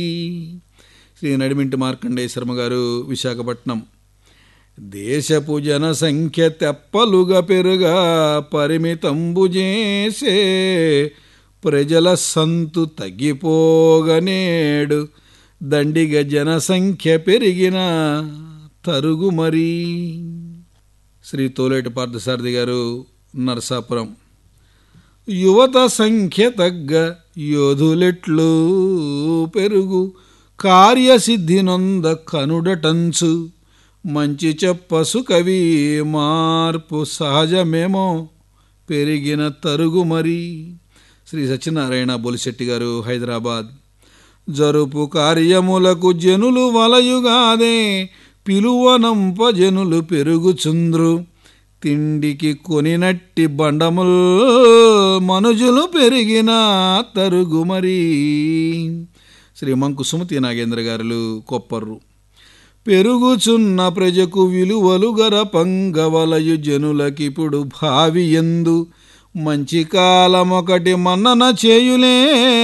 శ్రీ నడిమింటి మార్కండేయ శర్మ గారు విశాఖపట్నం దేశపు జనసంఖ్య తెప్పలుగా పెరుగా పరిమితంబు చేసే ప్రజల సంతు తగ్గిపోగనేడు దండిగ జనసంఖ్య పెరిగిన తరుగు మరీ శ్రీ తోలేటి పార్థసారథి గారు నరసాపురం యువత సంఖ్య తగ్గ యోధులెట్లు పెరుగు కార్యసిద్ధి నొంద కనుడటంచు మంచి చెప్పసు కవి మార్పు సహజమేమో పెరిగిన తరుగు మరి శ్రీ సత్యనారాయణ బొలిశెట్టి గారు హైదరాబాద్ జరుపు కార్యములకు జనులు వలయుగాదే పిలువనంప జనులు పెరుగుచుంద్రు తిండికి కొనినట్టి బండముల్ మనుజులు పెరిగిన తరుగు మరి శ్రీ మంకు సుమతి నాగేంద్ర గారులు కొప్పర్రు పెరుగుచున్న ప్రజకు విలువలు గర పంగవలయు జనులకిప్పుడు భావి ఎందు మంచి కాలమొకటి మన్నన చేయులే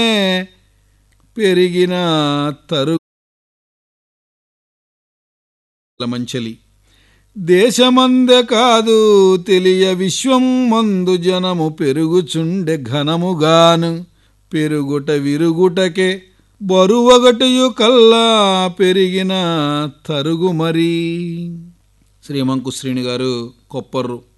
పెరిగిన తరు మంచలి దేశమందే కాదు తెలియ విశ్వం మందు జనము పెరుగుచుండె ఘనముగాను పెరుగుట విరుగుటకే బరువగటయు కల్లా పెరిగిన తరుగు మరి శ్రీమంకు శ్రీని గారు కొప్పర్రు